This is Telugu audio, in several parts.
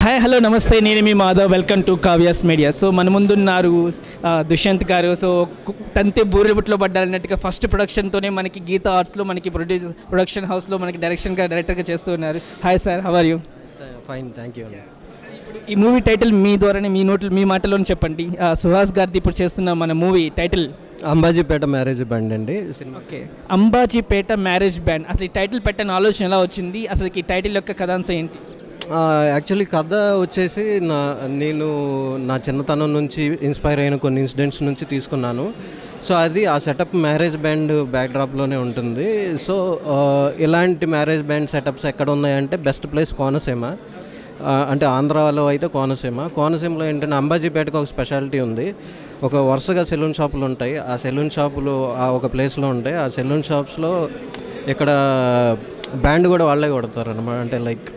హాయ్ హలో నమస్తే నేను మీ Madhav welcome to Kavya's media so మన ముందున్నారు ఆ, దుష్యంత్ గారు సో కు- తంతే బూరెబుట్లో పడ్డారన్నట్టుగా ఫస్ట్ ప్రొడక్షన్తోనే మనకి గీత ఆర్ట్స్లో మనకి ప్రొడ్యూస్ ప్రొడక్షన్ హౌస్లో మనకి డైరెక్షన్గా డైరెక్టర్గా చేస్తూ ఉన్నారు hi sir how are you fine thank you ఈ మూవీ టైటిల్ మీ ద్వారానే మీ నోట్లు మీ మాటలోనే చెప్పండి ఆ, సుహాస్ గారిది ఇప్పుడు చేస్తున్న మన movie title Ambajipeta marriage band అండి సినిమా ఓకే అంబాజీపేట మ్యారేజ్ బ్యాండ్ అసలు ఈ టైటిల్ పెట్టని ఆలోచన ఎలా వచ్చింది అసలు ఈ టైటిల్ యొక్క కథాంశం ఏంటి యాక్చువల్లీ కథ వచ్చేసి నా నేను నా చిన్నతనం నుంచి ఇన్స్పైర్ అయిన కొన్ని ఇన్సిడెంట్స్ నుంచి తీసుకున్నాను సో అది ఆ సెటప్ మ్యారేజ్ బ్యాండ్ బ్యాక్డ్రాప్లోనే ఉంటుంది సో ఆ, ఇలాంటి మ్యారేజ్ బ్యాండ్ సెటప్స్ ఎక్కడ ఉన్నాయంటే బెస్ట్ ప్లేస్ కోనసీమ ఆ, అంటే ఆంధ్రాలో అయితే కోనసీమ కోనసీమలో ఏంటంటే అంబాజీపేటకు ఒక స్పెషాలిటీ ఉంది ఒక వరుసగా సెలూన్ షాపులు ఉంటాయి ఆ సెలూన్ షాపులు ఆ ఒక ప్లేస్లో ఉంటాయి ఆ సెలూన్ షాప్స్లో ఇక్కడ బ్యాండ్ కూడా వాళ్ళే కొడతారు అనమాట అంటే లైక్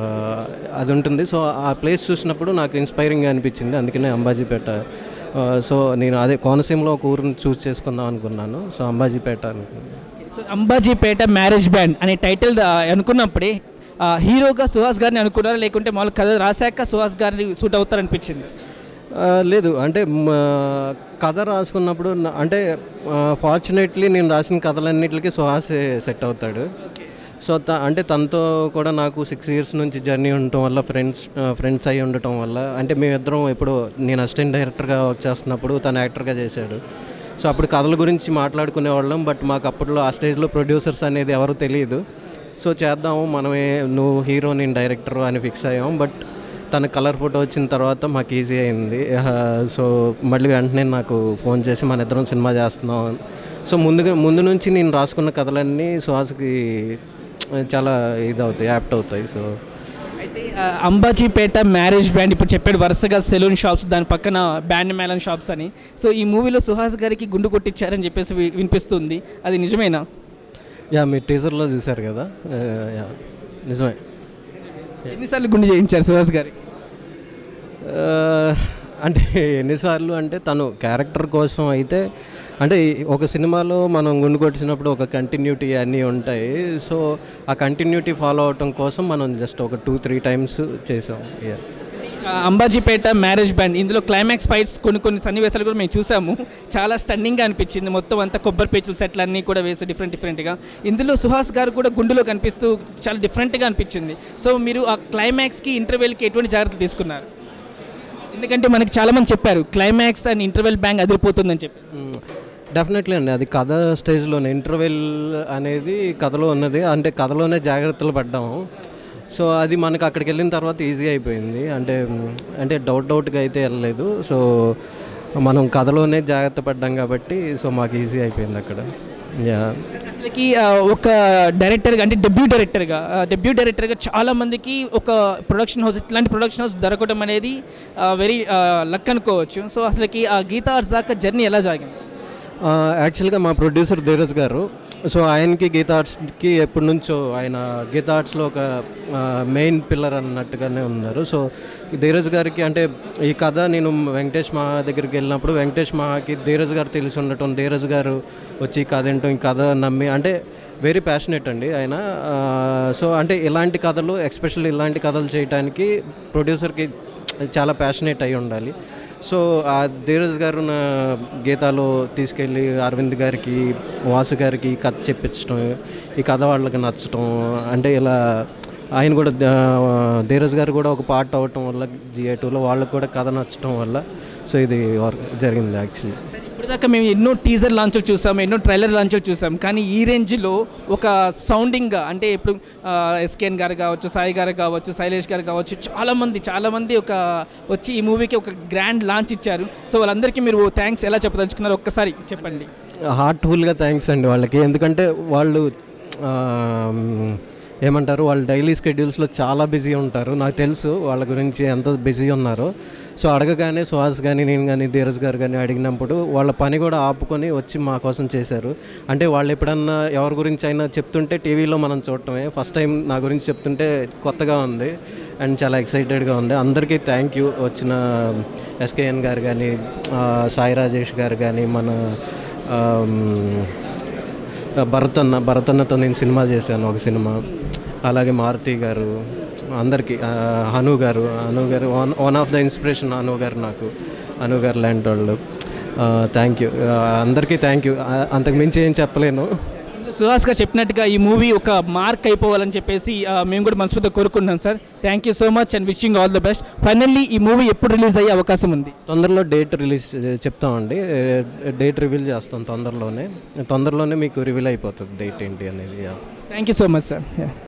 అది ఉంటుంది సో ఆ ప్లేస్ చూసినప్పుడు నాకు ఇన్స్పైరింగ్ అనిపించింది అందుకనే అంబాజీపేట ఆ, సో నేను అదే కోనసీమలో ఒక ఊరిని చూస్ చేసుకుందాం అనుకున్నాను సో అంబాజీపేట అనుకున్నాను సో అంబాజీపేట మ్యారేజ్ బ్యాండ్ అనే టైటిల్ ఆ, అనుకున్నప్పుడే ఆ, హీరోగా సుహాస్ గారిని అనుకున్నారా లేకుంటే మామూలు కథ రాశాక సుహాస్ గారిని సూట్ అవుతారనిపించింది ఆ, లేదు అంటే మ, కథ రాసుకున్నప్పుడు నా- అంటే ఫార్చునేట్లీ నేను రాసిన కథలన్నిటికీ సుహాసే సెట్ అవుతాడు సో త అంటే తనతో కూడా నాకు సిక్స్ ఇయర్స్ నుంచి జర్నీ ఉండటం వల్ల ఫ్రెండ్స్ ఫ్రెండ్స్ అయి ఉండటం వల్ల అంటే మేమిద్దరం ఇప్పుడు నేను అసిస్టెంట్ డైరెక్టర్గా వర్క్ చేస్తున్నప్పుడు తను యాక్టర్గా చేశాడు సో అప్పుడు కథల గురించి మాట్లాడుకునే వాళ్ళం బట్ మాకు అప్పట్లో ఆ స్టేజ్లో ప్రొడ్యూసర్స్ అనేది ఎవరు తెలియదు సో చేద్దాము మనమే నువ్వు హీరో నేను డైరెక్టర్ అని ఫిక్స్ అయ్యాం బట్ తన కలర్ ఫోటో వచ్చిన తర్వాత మాకు ఈజీ అయింది ఆహా, సో మళ్ళీ వెంటనే నాకు ఫోన్ చేసి మన ఇద్దరం సినిమా చేస్తున్నాం సో ముందుగా ముందు నుంచి నేను రాసుకున్న కథలన్నీ సుహాస్కి చాలా ఇది అవుతాయి యాప్ట్ అవుతాయి సో అయితే ఆ, అంబాజీపేట మ్యారేజ్ బ్యాండ్ ఇప్పుడు చెప్పాడు వరుసగా సెలూన్ షాప్స్ దాని పక్కన బ్యాండ్ మేళన్ షాప్స్ అని సో ఈ మూవీలో సుహాస్ గారికి గుండు కొట్టించారని చెప్పేసి వి- వినిపిస్తుంది అది నిజమేనా యా మీరు టీజర్లో చూశారు కదా ఆ, యా నిజమే ఎన్నిసార్లు గుండు చేయించారు సుహాస్ గారికి ఆ, అంటే ఎన్నిసార్లు అంటే తను క్యారెక్టర్ కోసం అయితే అంటే ఈ- ఒక సినిమాలో మనం గుండు కొట్టినప్పుడు ఒక కంటిన్యూటీ అన్నీ ఉంటాయి సో ఆ కంటిన్యూటీ ఫాలో అవటం కోసం మనం జస్ట్ ఒక టూ త్రీ టైమ్స్ చేసాం Yeah. ఆ, అంబాజీపేట మ్యారేజ్ బ్యాండ్ ఇందులో క్లైమాక్స్ ఫైట్స్ కొన్ని కొన్ని సన్నివేశాలు కూడా మేము చూసాము చాలా స్టన్నింగ్గా అనిపించింది మొత్తం అంతా కొబ్బరి పేచుల సెట్లు అన్నీ కూడా వేసి డిఫరెంట్ డిఫరెంట్గా ఇందులో సుహాస్ గారు కూడా గుండులో కనిపిస్తూ చాలా డిఫరెంట్గా అనిపించింది సో మీరు ఆ క్లైమాక్స్కి ఇంటర్వెల్కి ఎటువంటి జాగ్రత్తలు తీసుకున్నారు ఎందుకంటే మనకి చాలామంది చెప్పారు క్లైమాక్స్ అండ్ ఇంటర్వెల్ బ్యాంక్ అదిరిపోతుందని చెప్పి డెఫినెట్లీ అండి అది కథ స్టేజ్లోనే ఇంటర్వెల్ అనేది కథలో ఉన్నది అంటే కథలోనే జాగ్రత్తలు పడ్డాము సో అది మనకు అక్కడికి వెళ్ళిన తర్వాత ఈజీ అయిపోయింది అంటే మ్, అంటే డౌట్ డౌట్గా అయితే వెళ్ళలేదు సో మనం కథలోనే జాగ్రత్త పడ్డాం కాబట్టి సో మాకు ఈజీ అయిపోయింది అక్కడ యా అసలుకి ఆ, ఒక డైరెక్టర్గా అంటే డెబ్యూ డైరెక్టర్గా డెబ్యూ డైరెక్టర్గా చాలా మందికి ఒక ప్రొడక్షన్ హౌస్ ఇట్లాంటి ప్రొడక్షన్ హౌస్ దొరకడం అనేది వెరీ లక్ అనుకోవచ్చు సో అసలుకి ఆ గీతా ఆర్ట్స్ దాకా జర్నీ ఎలా సాగింది యాక్చువల్గా మా ప్రొడ్యూసర్ ధీరజ్ గారు సో ఆయనకి గీతా ఆర్ట్స్కి ఎప్పటి నుంచో ఆయన గీతా ఆర్ట్స్లో ఒక మెయిన్ పిల్లర్ అన్నట్టుగానే ఉన్నారు సో ధీరజ్ గారికి అంటే ఈ కథ నేను వెంకటేష్ మహా దగ్గరికి వెళ్ళినప్పుడు వెంకటేష్ మహాకి ధీరజ్ గారు తెలిసి ఉండటం ధీరజ్ గారు వచ్చి ఈ కథ ఏంటో ఈ కథ నమ్మి అంటే వెరీ ప్యాషనెట్ అండి ఆయన ఆ, సో అంటే ఇలాంటి కథలు ఎస్పెషల్లీ ఇలాంటి కథలు చేయడానికి ప్రొడ్యూసర్కి చాలా ప్యాషనేట్ అయి ఉండాలి సో ఆ ధీరజ్ గారు నా గీతాలో తీసుకెళ్ళి అరవింద్ గారికి వాసు గారికి కథ చెప్పించడం ఈ కథ వాళ్ళకి నచ్చటం అంటే ఇలా ఆయన కూడా ద- ధీరజ్ గారు కూడా ఒక పార్ట్ అవ్వటం వల్ల జిఏ టూలో వాళ్ళకి కూడా కథ నచ్చటం వల్ల సో ఇది వర్క్ జరిగింది యాక్చువల్లీ ఇప్పుడు దాకా మేము ఎన్నో టీజర్ లాంచ్లు చూసాం ఎన్నో ట్రైలర్ లాంచ్లు చూసాం కానీ ఈ రేంజ్లో ఒక సౌండింగ్గా అంటే ఇప్పుడు ఎస్కేఎన్ గారు కావచ్చు సాయి గారు కావచ్చు శైలేష్ గారు కావచ్చు చాలామంది చాలామంది ఒక వచ్చి ఈ మూవీకి ఒక గ్రాండ్ లాంచ్ ఇచ్చారు సో వాళ్ళందరికీ మీరు థ్యాంక్స్ ఎలా చెప్పదలుచుకున్నారు ఒక్కసారి చెప్పండి హార్ట్ఫుల్గా థ్యాంక్స్ అండి వాళ్ళకి ఎందుకంటే వాళ్ళు ఆ, ఏమంటారు వాళ్ళు డైలీ స్కెడ్యూల్స్లో చాలా బిజీ ఉంటారు నాకు తెలుసు వాళ్ళ గురించి ఎంత బిజీ ఉన్నారో సో అడగగానే సుహాస్ కానీ నేను కానీ ధీరజ్ గారు కానీ అడిగినప్పుడు వాళ్ళ పని కూడా ఆపుకొని వచ్చి మా కోసం చేశారు అంటే వాళ్ళు ఎప్పుడన్నా ఎవరి గురించి అయినా చెప్తుంటే టీవీలో మనం చూడటమే ఫస్ట్ టైం నా గురించి చెప్తుంటే కొత్తగా ఉంది అండ్ చాలా ఎక్సైటెడ్గా ఉంది అందరికీ థ్యాంక్ యూ వచ్చిన ఎస్కేఎన్ గారు కానీ ఆ, సాయి రాజేష్ గారు కానీ మన ఆమ్, భరతన్న భరతన్నతో నేను సినిమా చేశాను ఒక సినిమా అలాగే మారుతి గారు అందరికీ ఆ, హను గారు హను గారు one one of the inspiration Hanu గారు నాకు హను గారు లాంటి వాళ్ళు థ్యాంక్ యూ అందరికీ థ్యాంక్ యూ అంతకు మించి ఏం చెప్పలేను సుహాస్ గారు చెప్పినట్టుగా ఈ మూవీ ఒక మార్క్ అయిపోవాలని చెప్పేసి ఆ, మేము కూడా మనస్ఫూర్తిగా కోరుకుంటున్నాం sir thank you so much and wishing all the best finally ఈ మూవీ ఎప్పుడు రిలీజ్ అయ్యే అవకాశం ఉంది తొందరలో డేట్ రిలీజ్ చెప్తామండి డేట్ రివీల్ చేస్తాం తొందరలోనే తొందరలోనే మీకు రివీల్ అయిపోతుంది డేట్ ఏంటి అనేది yeah. Thank you so much sir